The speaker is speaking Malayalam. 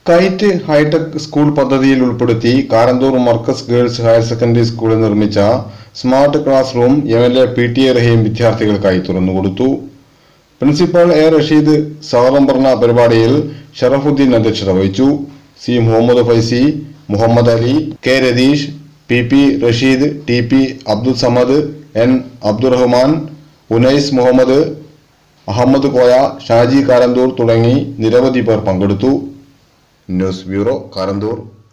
കൈറ്റ് ഹൈടെക് സ്കൂൾ പദ്ധതിയിൽ ഉൾപ്പെടുത്തി Karanthur Markaz girls higher secondary സ്കൂളിൽ നിർമ്മിച്ച smart class room M L A P T A Raheem വിദ്യാർത്ഥികൾക്കായി തുറന്നുകൊടുത്തു പ്രിൻസിപ്പൽ എ റഷീദ് സ്വാഗതം പറഞ്ഞ പരിപാടിയിൽ ഷറഫുദ്ദീൻ അധ്യക്ഷത വഹിച്ചു C Muhammad Faizy Muhammad Ali K Ratheesh P P Rasheed T P Abdul Samad N Abdurahman Unais Muhammad Ahammed Koya Shaji Karanthur തുടങ്ങി നിരവധി പേർ പങ്കെടുത്തു ന്യൂസ് ബ്യൂറോ കാരന്തൂർ